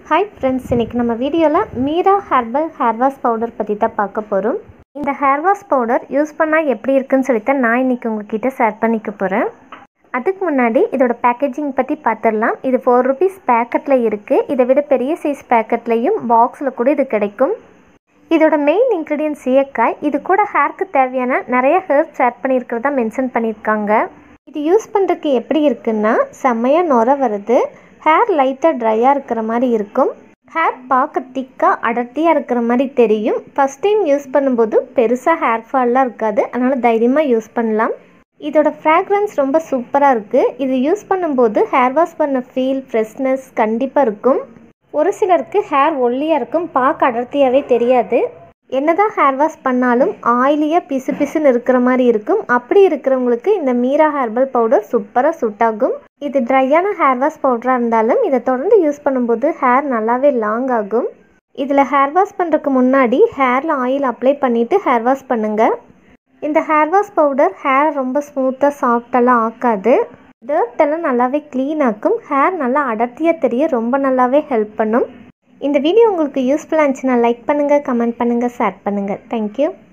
hi friends இன்றைக்கி நம்ம வீடியோவில் Meera herbal hair wash powder பற்றி தான் பார்க்க போகிறோம் இந்த ஹேர் வாஷ் பவுடர் யூஸ் பண்ணால் எப்படி இருக்குன்னு சொல்லிட்டு நான் இன்றைக்கி உங்ககிட்ட ஷேர் பண்ணிக்க போகிறேன் அதுக்கு முன்னாடி இதோட பேக்கேஜிங் பற்றி பார்த்துடலாம் இது ஃபோர் ருபீஸ் பேக்கெட்டில் இருக்குது இதை விட பெரிய சைஸ் பேக்கெட்லேயும் பாக்ஸில் கூட இது கிடைக்கும் இதோட மெயின் இன்க்ரீடியன்ட் சீயக்காய் இது கூட ஹேர்க்கு தேவையான நிறைய ஹெர்ப்ஸ் ஆட் பண்ணியிருக்கிறதா மென்ஷன் பண்ணியிருக்காங்க இது யூஸ் பண்ணுறதுக்கு எப்படி இருக்குன்னா செம்மையாக நுர வருது ஹேர் லைட்டாக ட்ரையாக இருக்கிற மாதிரி இருக்கும் ஹேர் பார்க்க திக்காக அடர்த்தியாக இருக்கிற மாதிரி தெரியும் ஃபஸ்ட் டைம் யூஸ் பண்ணும்போது பெருசாக ஹேர் ஃபால்லாம் இருக்காது அதனால் தைரியமாக யூஸ் பண்ணலாம் இதோட ஃப்ராக்ரன்ஸ் ரொம்ப சூப்பராக இருக்குது இது யூஸ் பண்ணும்போது ஹேர் வாஷ் பண்ண ஃபீல் ஃப்ரெஷ்னஸ் கண்டிப்பாக இருக்கும் ஒரு சிலருக்கு ஹேர் ஒல்லியாக இருக்கும் பார்க்க அடர்த்தியாகவே தெரியாது என்னதான் ஹேர் வாஷ் பண்ணாலும் ஆயிலியாக பிசு பிசுன்னு இருக்கிற மாதிரி இருக்கும் அப்படி இருக்கிறவங்களுக்கு இந்த மீரா ஹேர்பல் பவுடர் சூப்பராக சூட் ஆகும் இது ட்ரையான ஹேர் வாஷ் பவுடராக இருந்தாலும் இதை தொடர்ந்து யூஸ் பண்ணும்போது ஹேர் நல்லாவே லாங் ஆகும் இதில் ஹேர் வாஷ் பண்ணுறதுக்கு முன்னாடி ஹேரில் ஆயில் அப்ளை பண்ணிவிட்டு ஹேர் வாஷ் பண்ணுங்கள் இந்த ஹேர் வாஷ் பவுடர் ஹேர் ரொம்ப ஸ்மூத்தாக சாஃப்டெல்லாம் ஆக்காது டர்ட் எல்லாம் நல்லாவே க்ளீன் ஆக்கும் ஹேர் நல்லா அடர்த்தியாக தெரிய ரொம்ப நல்லாவே ஹெல்ப் பண்ணும் இந்த வீடியோ உங்களுக்கு யூஸ்ஃபுல்லாக இருந்துச்சுன்னா லைக் பண்ணுங்கள் கமெண்ட் பண்ணுங்கள் ஷேர் பண்ணுங்கள் தேங்க்யூ